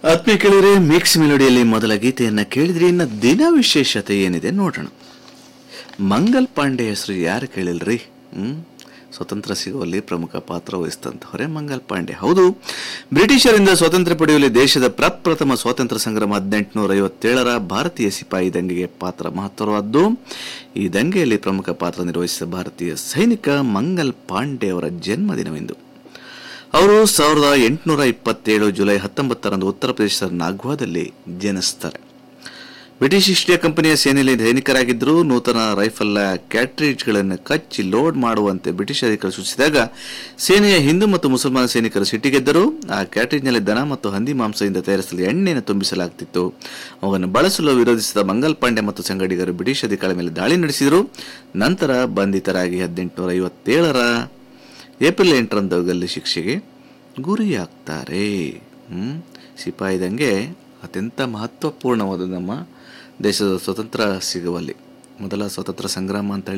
ಆತ್ಮೀಯ ಕೇಳಿದ್ರೆ ಮಿಕ್ಸ್ ಮೆಲೋಡಿಯಲ್ಲಿ ಮೊದಲ ಗೀತೆಯನ್ನ ಕೇಳಿದ್ರಿ ಇನ್ನು ದಿನ ವಿಶೇಷತೆ ಏನಿದೆ ನೋಡೋಣ ಮಂಗಲ್ ಪಾಂಡೆ ಹೆಸರು ಯಾರು ಕೇಳಿಲ್ರಿ ಹ್ಮ್ ಸ್ವತಂತ್ರ ಸಿಗುವಲ್ಲಿ ಪ್ರಮುಖ ಪಾತ್ರ ವಹಿಸಿದಂಥವರೇ ಮಂಗಲ್ ಪಾಂಡೆ ಹೌದು ಬ್ರಿಟಿಷರಿಂದ ಸ್ವಾತಂತ್ರ್ಯ ಪಡೆಯುವಲ್ಲಿ ದೇಶದ ಪ್ರಪ್ರಥಮ ಸ್ವಾತಂತ್ರ್ಯ ಸಂಗ್ರಾಮ ಹದಿನೆಂಟುನೂರ ಐವತ್ತೇಳರ ಭಾರತೀಯ ಸಿಪಾಯಿ ದಂಗೆಗೆ ಪಾತ್ರ ಮಹತ್ತರವಾದ್ದು ಈ ದಂಗೆಯಲ್ಲಿ ಪ್ರಮುಖ ಪಾತ್ರ ನಿರ್ವಹಿಸಿದ ಭಾರತೀಯ ಸೈನಿಕ ಮಂಗಲ್ ಪಾಂಡೆ ಅವರ ಜನ್ಮದಿನವೆಂದು ಅವರು ಸಾವಿರದ ಎಂಟುನೂರ ಇಪ್ಪತ್ತೇಳು ಜುಲೈ ಹತ್ತೊಂಬತ್ತರಂದು ಉತ್ತರ ಪ್ರದೇಶದ ನಾಗ್ವಾದಲ್ಲಿ ಜನಿಸ್ತಾರೆ ಬ್ರಿಟಿಷ್ ಈಸ್ಟ್ ಇಂಡಿಯಾ ಕಂಪನಿಯ ಸೇನೆಯಲ್ಲಿ ಸೈನಿಕರಾಗಿದ್ದರು ನೂತನ ರೈಫಲ್ ಕ್ಯಾಟ್ರಿಜ್ಗಳನ್ನು ಕಚ್ಚಿ ಲೋಡ್ ಮಾಡುವಂತೆ ಬ್ರಿಟಿಷ್ ಅಧಿಕಾರಿ ಸೂಚಿಸಿದಾಗ ಸೇನೆಯ ಹಿಂದೂ ಮತ್ತು ಮುಸಲ್ಮಾನ ಸೈನಿಕರು ಸಿಟ್ಟಿಗೆದ್ದರು ಆ ಕ್ಯಾಟ್ರಿಜ್ನಲ್ಲಿ ದನ ಮತ್ತು ಹಂದಿ ಮಾಂಸದಿಂದ ತಯಾರಿಸಲು ಎಣ್ಣೆಯನ್ನು ತುಂಬಿಸಲಾಗ್ತಿತ್ತು ಅವನ್ನು ಬಳಸಲು ವಿರೋಧಿಸಿದ ಮಂಗಲ್ ಪಾಂಡೆ ಮತ್ತು ಸಂಗಡಿಗರು ಬ್ರಿಟಿಷ್ ಅಧಿಕಾರಿ ಮೇಲೆ ದಾಳಿ ನಡೆಸಿದರು ನಂತರ ಬಂಧಿತರಾಗಿ ಹದಿನೆಂಟುನೂರ ಐವತ್ತೇಳರ ಏಪ್ರಿಲ್ ಎಂಟರಂದು ಗಲ್ಲಿ ಶಿಕ್ಷೆಗೆ ಗುರಿಯಾಗ್ತಾರೆ ಹ್ಮ್ ಸಿಪಾಯಿ ದಂಗೆ ಅತ್ಯಂತ ಮಹತ್ವಪೂರ್ಣವಾದ ನಮ್ಮ ದೇಶದ ಸ್ವತಂತ್ರ ಸಿಗುವಲ್ಲಿ ಮೊದಲ ಸ್ವತಂತ್ರ ಸಂಗ್ರಾಮ ಅಂತ ಹೇಳಿ